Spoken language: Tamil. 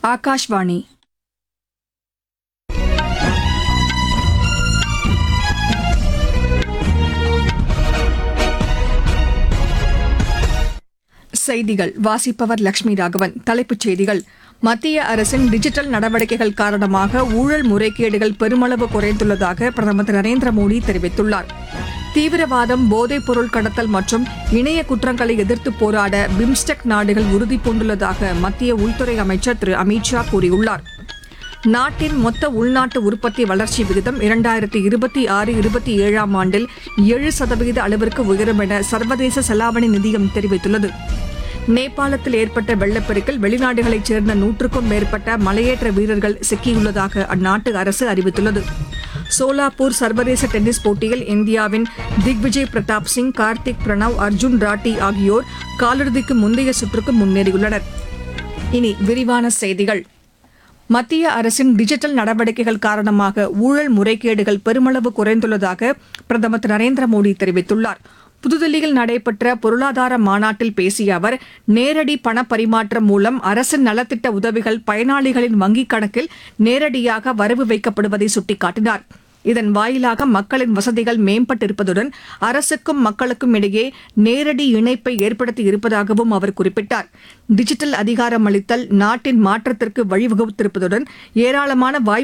ஆகாஷ்வாணி செய்திகள் வாசிப்பவர் லட்சுமி ராகவன் தலைப்புச் செய்திகள் மத்திய அரசின் டிஜிட்டல் நடவடிக்கைகள் காரணமாக ஊழல் முறைகேடுகள் பெருமளவு குறைந்துள்ளதாக பிரதமர் திரு நரேந்திர மோடி தெரிவித்துள்ளார் தீவிரவாதம் போதைப் பொருள் கடத்தல் மற்றும் இணைய குற்றங்களை எதிர்த்து போராட பிம்ஸ்டெக் நாடுகள் உறுதி பூண்டுள்ளதாக மத்திய உள்துறை அமைச்சர் திரு அமித் ஷா கூறியுள்ளார் நாட்டின் மொத்த உள்நாட்டு உற்பத்தி வளர்ச்சி விகிதம் இரண்டாயிரத்தி இருபத்தி ஆறு இருபத்தி ஏழாம் ஆண்டில் ஏழு சதவிகித அளவிற்கு உயரும் என சர்வதேச செலாவணி நிதியம் தெரிவித்துள்ளது நேபாளத்தில் ஏற்பட்ட வெள்ளப்பெருக்கில் வெளிநாடுகளைச் சேர்ந்த நூற்றுக்கும் மேற்பட்ட மலையேற்ற வீரர்கள் சிக்கியுள்ளதாக அந்நாட்டு அரசு அறிவித்துள்ளது சோலாப்பூர் சர்வதேச டென்னிஸ் போட்டியில் இந்தியாவின் திக்விஜய் பிரதாப் சிங் கார்த்திக் பிரணவ் அர்ஜுன் ராட்டி ஆகியோர் காலிறுதிக்கு முந்தைய சுற்றுக்கு முன்னேறியுள்ளனர் இனி விரிவான செய்திகள் மத்திய அரசின் டிஜிட்டல் நடவடிக்கைகள் காரணமாக ஊழல் முறைகேடுகள் பெருமளவு குறைந்துள்ளதாக பிரதமர் திரு நரேந்திர மோடி தெரிவித்துள்ளார் புதுதில்லியில் நடைபெற்ற பொருளாதார மாநாட்டில் பேசிய அவர் நேரடி பண பரிமாற்றம் மூலம் அரசின் நலத்திட்ட உதவிகள் பயனாளிகளின் வங்கிக் கணக்கில் நேரடியாக வரவு வைக்கப்படுவதை சுட்டிக்காட்டினார் இதன் வாயிலாக மக்களின் வசதிகள் மேம்பட்டிருப்பதுடன் அரசுக்கும் மக்களுக்கும் இடையே நேரடி இணைப்பை ஏற்படுத்தி இருப்பதாகவும் அவர் குறிப்பிட்டார் டிஜிட்டல் அதிகாரம் அளித்தல் நாட்டின் மாற்றத்திற்கு வழிவகுத்திருப்பதுடன் ஏராளமான வாய்ப்பு